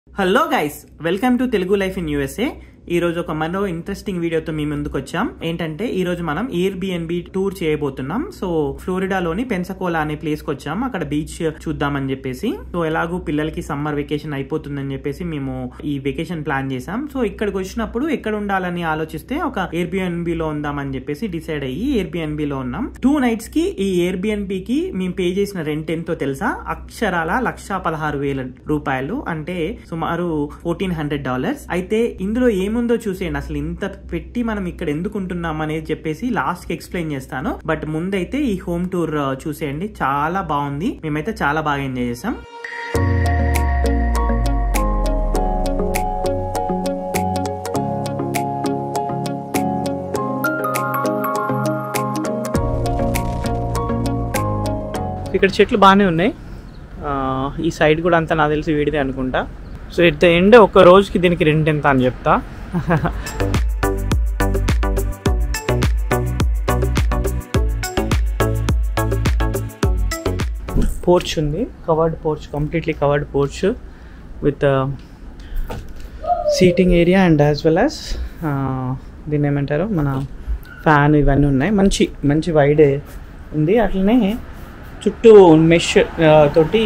Hello guys welcome to Telugu life in USA ఈ రోజు ఒక మరో ఇంట్రెస్టింగ్ వీడియోతో మీ ముందుకు వచ్చాం ఏంటంటే ఈ రోజు మనం ఎయిర్ బిఎన్బి టూర్ చేయబోతున్నాం సో ఫ్లోరిడాలోని పెన్సకోలా అనే ప్లేస్ కి వచ్చాం అక్కడ బీచ్ చూద్దామని చెప్పేసి సో ఎలాగూ పిల్లలకి సమ్మర్ వెకేషన్ అయిపోతుందని చెప్పేసి మేము ఈ వెకేషన్ ప్లాన్ చేసాం సో ఇక్కడికి వచ్చినప్పుడు ఎక్కడ ఉండాలని ఆలోచిస్తే ఒక ఎయిర్ బిఎన్బి లో ఉందామని చెప్పేసి డిసైడ్ అయ్యి ఎయిర్ బిఎన్బి లో ఉన్నాం టూ నైట్స్ కి ఈ ఎయిర్ బిఎన్బి కి మేము పే చేసిన రెంట్ ఎంతో తెలుసా అక్షరాల లక్ష పదహారు వేల రూపాయలు అంటే సుమారు ఫోర్టీన్ హండ్రెడ్ డాలర్స్ అయితే ఇందులో ఏముందో చూసేయండి అసలు ఇంత పెట్టి మనం ఇక్కడ ఎందుకు ఉంటున్నాం అనేది చెప్పేసి లాస్ట్ కి ఎక్స్ప్లెయిన్ చేస్తాను బట్ ముందైతే ఈ హోమ్ టూర్ ఆ, చూసేయండి చాలా బాగుంది మేమైతే చాలా బాగా ఎంజాయ్ చేసాం ఇక్కడ చెట్లు బాగానే ఉన్నాయి ఆ, ఈ సైడ్ కూడా అంతా నాకు తెలిసి వీడిదే అనుకుంటా సో ఎట్ ద ఎండ్ ఒక రోజుకి దీనికి రెంట్ ఎంత అని చెప్తా పోర్చ్ ఉంది covered porch completely covered porch with seating area and as well as దీన్ని ఏమంటారు మన ఫ్యాన్ ఇవన్నీ ఉన్నాయి మంచి మంచి వైడ్ ఉంది అట్లనే చుట్టూ మెష్ తోటి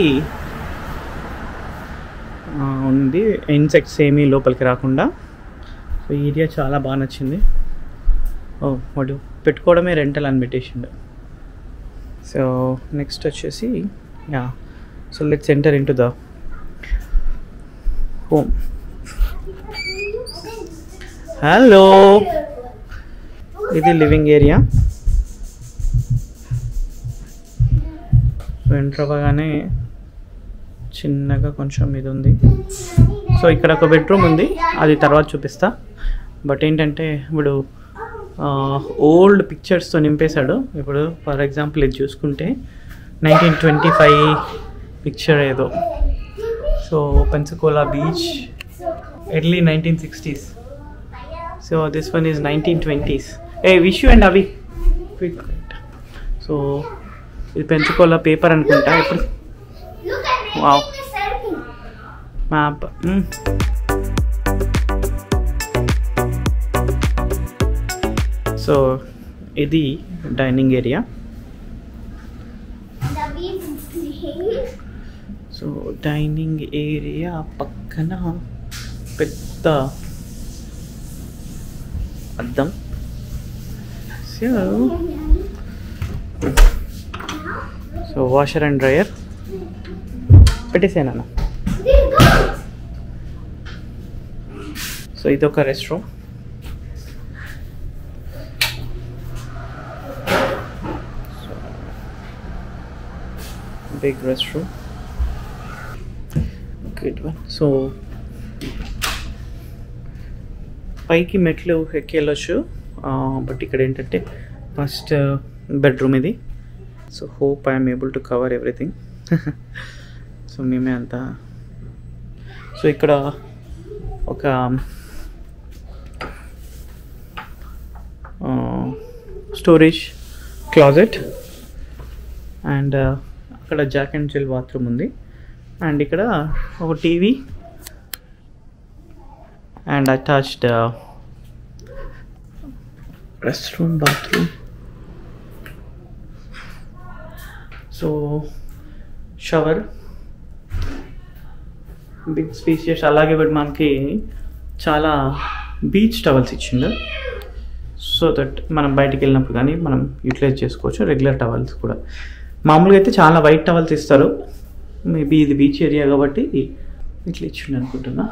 ఆ, ఉంది ఇన్సెక్ట్స్ ఏమీ లోపలికి రాకుండా సో ఈ ఏరియా చాలా బాగా నచ్చింది ఓ వాడు పెట్టుకోవడమే రెంటల్ అని పెట్టేసిండు సో నెక్స్ట్ వచ్చేసి yeah so let's enter in to the home hello ఇది లివింగ్ ఏరియా సో ఎంటర్ అవ్వగానే చిన్నగా కొంచెం ఇది ఉంది సో ఇక్కడ ఒక బెడ్రూమ్ ఉంది అది తర్వాత చూపిస్తా బట్ ఏంటంటే ఇప్పుడు ఓల్డ్ పిక్చర్స్తో నింపేశాడు ఇప్పుడు ఫర్ ఎగ్జాంపుల్ ఇది చూసుకుంటే నైన్టీన్ ట్వంటీ ఫైవ్ పిక్చర్ ఏదో so Pensacola beach early nineteen sixties so this one is nineteen twenties a wish and అవి క్విక్ సో ఇది పెంచుకోవాల పేపర్ అనుకుంటా ఇప్పుడు Look at me. Wow. It's a selfie. Map so ఇది dining area The beach is clean. So dining area పక్కన పెద్ద అద్దం so so washer and dryer పెట్టేసాను There goes. సో ఇది ఒక rest room big rest room good one so పైకి మెట్లు ఎక్కి వెళ్ళొచ్చు బట్ ఇక్కడ ఏంటంటే ఫస్ట్ బెడ్రూమ్ ఇది so hope I'm able to cover everything so మేమే అంతా సో ఇక్కడ ఒక స్టోరేజ్ క్లాజెట్ అండ్ అక్కడ జాక్ అండ్ చిల్ బాత్రూమ్ ఉంది అండ్ ఇక్కడ ఒక TV and attached rest room bathroom so shower big spacious అలాగే బట్ మనకి చాలా బీచ్ టవల్స్ ఇచ్చిండు సో దట్ మనం బయటికి వెళ్ళినప్పుడు కానీ మనం యూటిలైజ్ చేసుకోవచ్చు రెగ్యులర్ టవల్స్ కూడా మామూలుగా అయితే చాలా వైట్ టవల్స్ ఇస్తారు మేబీ ఇది బీచ్ ఏరియా కాబట్టి ఇట్లా ఇచ్చిండు అనుకుంటున్నా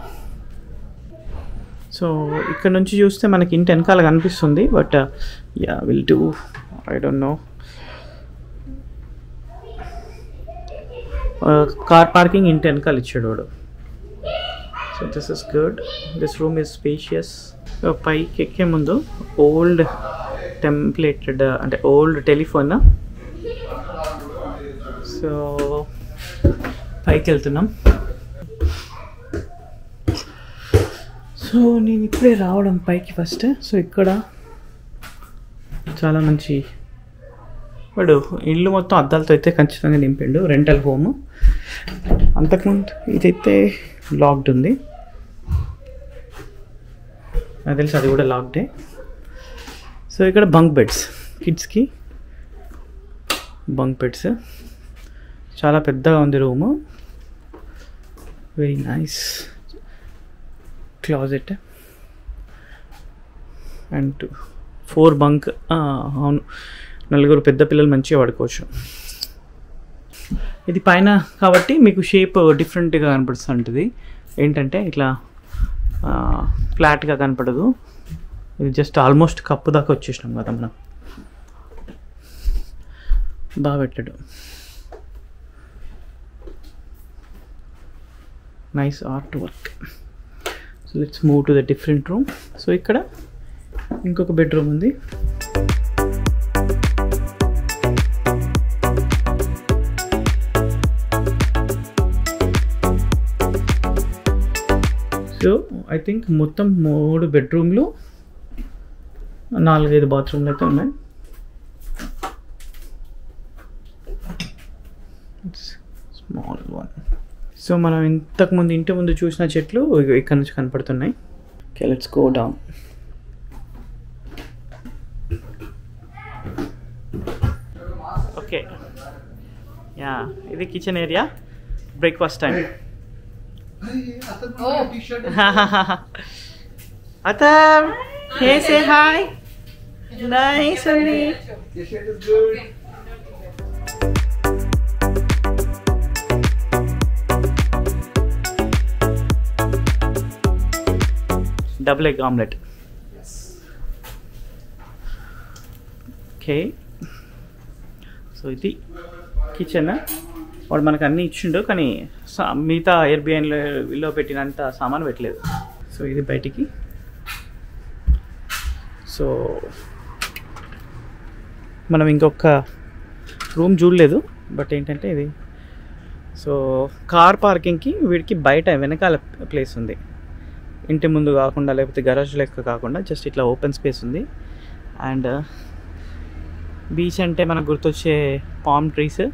సో ఇక్కడ నుంచి చూస్తే మనకి ఇంటి వెనకాల కనిపిస్తుంది but yeah will do I don't know car parking ఇంటి వెనకాల ఇచ్చాడు వాడు so this is good this room is spacious పైకి ఎక్కే ముందు ఓల్డ్ టెంప్లేటెడ్ అంటే ఓల్డ్ టెలిఫోన్ సో పైకి వెళ్తున్నాం సో నేను ఇప్పుడే రావడం పైకి ఫస్ట్ సో ఇక్కడ చాలా మంచి వాడు ఇల్లు మొత్తం అద్దాలతో అయితే ఖచ్చితంగా నింపిండు రెంటల్ హోమ్ అంతకుముందు ఇదైతే లాక్డ్ ఉంది నాకు తెలిసి అది కూడా లాక్డే సో ఇక్కడ బంక్ బెడ్స్ కిడ్స్కి బంక్ బెడ్స్ చాలా పెద్దగా ఉంది room very nice closet and four bunk అవును నలుగురు పెద్ద పిల్లలు మంచిగా పడుకోవచ్చు ఇది పైన కాబట్టి మీకు షేప్ డిఫరెంట్గా కనపడుతుంటుంది ఏంటంటే ఇట్లా ఫ్లాట్గా కనపడదు ఇది జస్ట్ ఆల్మోస్ట్ కప్పు దాకా వచ్చేసినాం కదా మనం బాగా పెట్టాడు nice art work so let's move to the different room so ఇక్కడ ఇంకొక బెడ్రూమ్ ఉంది సో ఐ థింక్ మొత్తం మూడు బెడ్రూమ్లు నాలుగైదు బాత్రూమ్లు అయితే ఉన్నాయి స్మాల్ వన్ సో మనం ఇంతకుముందు ఇంటి ముందు చూసిన చెట్లు ఇగో ఇక్కడ నుంచి కనపడుతున్నాయి okay let's go down okay yeah ఇది కిచెన్ ఏరియా బ్రేక్ఫాస్ట్ టైం అతమ్ హే సే హాయ్ నైస్ అండి Your shirt is good. Double egg omelette okay so ఇది కిచెన్ వాడు మనకు అన్నీ ఇచ్చిండు కానీ సా- మిగతా ఎయిర్బిఎన్లో పెట్టినంత సామాన్ పెట్టలేదు సో ఇది బయటికి సో మనం ఇంకొక రూమ్ చూడలేదు బట్ ఏంటంటే ఇది సో కార్ పార్కింగ్కి వీడికి బయట వెనకాల ప్లేస్ ఉంది ఇంటి ముందు కాకుండా లేకపోతే గరాజ్ లెక్క కాకుండా జస్ట్ ఇట్లా ఓపెన్ స్పేస్ ఉంది అండ్ బీచ్ అంటే మనకు గుర్తొచ్చే పామ్ ట్రీస్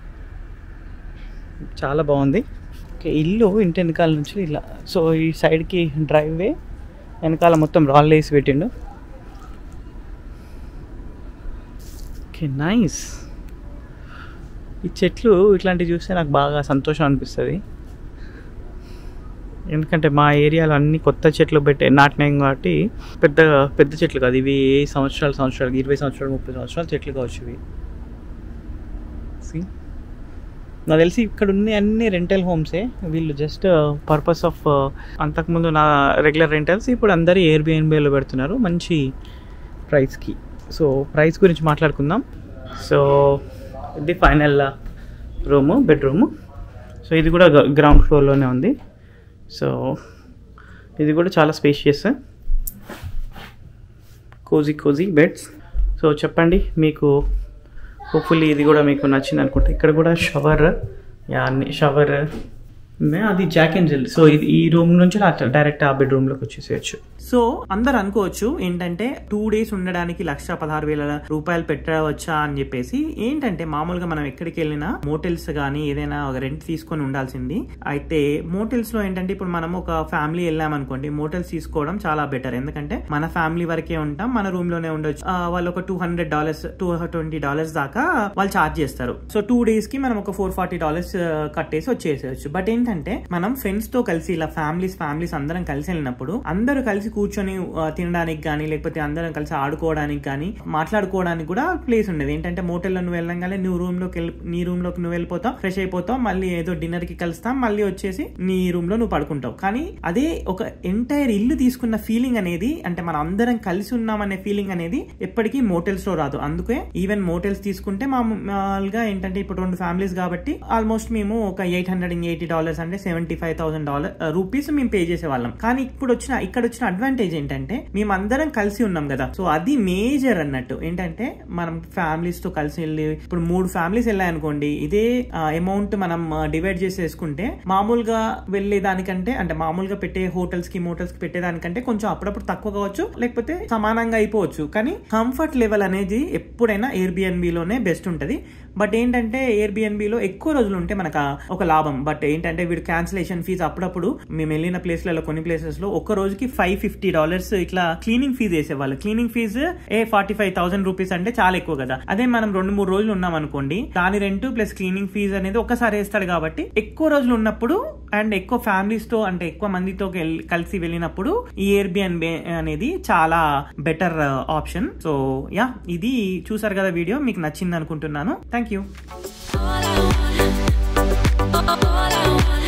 చాలా బాగుంది ఓకే ఇల్లు ఇంటి వెనకాల నుంచి ఇలా సో ఈ సైడ్కి డ్రైవ్ వే వెనకాల మొత్తం రాళ్ళు వేసి పెట్టిండు ఓకే నైస్ ఈ చెట్లు ఇట్లాంటివి చూస్తే నాకు బాగా సంతోషం అనిపిస్తుంది ఎందుకంటే మా ఏరియాలో అన్ని కొత్త చెట్లు పెట్టే నాటినాయి కాబట్టి పెద్ద పెద్ద చెట్లు కాదు ఇవి ఏ సంవత్సరాలు సంవత్సరాలు ఇరవై సంవత్సరాలు ముప్పై సంవత్సరాలు చెట్లు కావచ్చు ఇవి See? నాకు తెలిసి ఇక్కడ ఉన్న అన్ని రెంటల్ హోమ్సే వీళ్ళు జస్ట్ పర్పస్ ఆఫ్ అంతకుముందు నా రెగ్యులర్ రెంటల్స్ ఇప్పుడు అందరూ ఎయిర్బిఎన్బిలో పెడుతున్నారు మంచి ప్రైస్కి సో ప్రైస్ గురించి మాట్లాడుకుందాం సో ఇది ఫైనల్ రూము బెడ్రూము సో ఇది కూడా గ్రౌండ్ ఫ్లోర్లోనే ఉంది సో ఇది కూడా చాలా spacious cosy cosy beds so చెప్పండి మీకు హోప్ఫుల్లీ ఇది కూడా మీకు నచ్చింది అనుకుంటా ఇక్కడ కూడా షవర్ యా అన్ని షవర్ అది జాక్ అండ్ జిల్ సో ఇది ఈ రూమ్ నుంచి డైరెక్ట్ ఆ బెడ్రూమ్ లోకి వచ్చేసేయచ్చు సో అందరు అనుకోవచ్చు ఏంటంటే టూ డేస్ ఉండడానికి లక్ష పదహారు వేల రూపాయలు పెట్టవచ్చా అని చెప్పేసి ఏంటంటే మామూలుగా మనం ఎక్కడికి వెళ్ళినా మోటల్స్ కానీ ఏదైనా ఒక రెంట్ తీసుకొని ఉండాల్సింది అయితే మోటల్స్ లో ఏంటంటే ఇప్పుడు మనం ఒక ఫ్యామిలీ వెళ్ళామనుకోండి మోటల్స్ తీసుకోవడం చాలా బెటర్ ఎందుకంటే మన ఫ్యామిలీ వరకే ఉంటాం మన రూమ్ లోనే ఉండొచ్చు ఆ, వాళ్ళు ఒక two hundred dollars two twenty dollars దాకా వాళ్ళు చార్జ్ చేస్తారు సో టూ డేస్ కి మనం ఒక ఫోర్ ఫార్టీ డాలర్స్ కట్టేసి వచ్చేసేయచ్చు బట్ ఏంటంటే మనం ఫ్రెండ్స్ తో కలిసి ఇలా ఫ్యామిలీస్ ఫ్యామిలీస్ అందరం కలిసి వెళ్ళినప్పుడు అందరూ కలిసి కూర్చొని ఆ, తినడానికి కానీ లేకపోతే అందరం కలిసి ఆడుకోవడానికి కానీ మాట్లాడుకోవడానికి కూడా ప్లేస్ ఉండేది ఏంటంటే మోటల్లో నువ్వు వెళ్ళంగానే నువ్వు రూమ్ లోకి వెళ్ళి నీ రూమ్ లోకి నువ్వు వెళ్ళిపోతావు ఫ్రెష్ అయిపోతావు మళ్ళీ ఏదో డిన్నర్ కి కలుస్తాం మళ్ళీ వచ్చేసి నీ రూమ్ లో నువ్వు పడుకుంటావు కానీ అదే ఒక ఎంటైర్ ఇల్లు తీసుకున్న ఫీలింగ్ అనేది అంటే మనం అందరం కలిసి ఉన్నామనే ఫీలింగ్ అనేది ఎప్పటికీ మోటల్స్ లో రాదు అందుకే ఈవెన్ మోటల్స్ తీసుకుంటే మామూలుగా ఏంటంటే ఇప్పుడు రెండు ఫ్యామిలీస్ కాబట్టి ఆల్మోస్ట్ మేము ఒక eight hundred and eighty dollars అంటే seventy five thousand dollar rupees మేము పే చేసేవాళ్ళం కానీ ఇప్పుడు వచ్చిన ఇక్కడ వచ్చిన అడ్వాంటేజ్ ఏంటంటే మేము అందరం కలిసి ఉన్నాం కదా సో అది మేజర్ అన్నట్టు ఏంటంటే మనం ఫ్యామిలీస్ తో కలిసి వెళ్ళి ఇప్పుడు మూడు ఫ్యామిలీస్ వెళ్ళాయనుకోండి ఇదే అమౌంట్ మనం డివైడ్ చేసేసుకుంటే మామూలుగా వెళ్ళే దానికంటే అంటే మామూలుగా పెట్టే హోటల్స్ కి మోటల్స్ కి పెట్టేదానికంటే కొంచెం అప్పుడప్పుడు తక్కువ కావచ్చు లేకపోతే సమానంగా అయిపోవచ్చు కానీ కంఫర్ట్ లెవెల్ అనేది ఎప్పుడైనా ఎయిర్బిఎన్బి లోనే బెస్ట్ ఉంటది బట్ ఏంటంటే ఎయిర్ లో ఎక్కువ రోజులు ఉంటే మనకు ఆ ఒక లాభం బట్ ఏంటంటే వీడు క్యాన్సిలేషన్ ఫీజు అప్పుడప్పుడు మేము వెళ్ళిన ప్లేస్లలో కొన్ని ప్లేసెస్ లో ఒక రోజుకి ఫైవ్ ఫిఫ్టీ డాలర్స్ ఇట్లా క్లీనింగ్ ఫీజు వేసేవాళ్ళు cleaning fees a forty five thousand rupees అంటే చాలా ఎక్కువ కదా అదే మనం రెండు మూడు రోజులు ఉన్నాం అనుకోండి దాని రెంట్ ప్లస్ క్లీనింగ్ ఫీజు అనేది ఒకసారి వేస్తాడు కాబట్టి ఎక్కువ రోజులు ఉన్నప్పుడు అండ్ ఎక్కువ ఫ్యామిలీస్ తో అంటే ఎక్కువ మందితో గెల్- కలిసి వెళ్ళినప్పుడు ఈ ఎయిర్బిఎన్బి అనేది చాలా బెటర్ ఆప్షన్ సో యా ఇది చూసారు కదా వీడియో మీకు నచ్చింది అనుకుంటున్నాను thank you All I want, all I want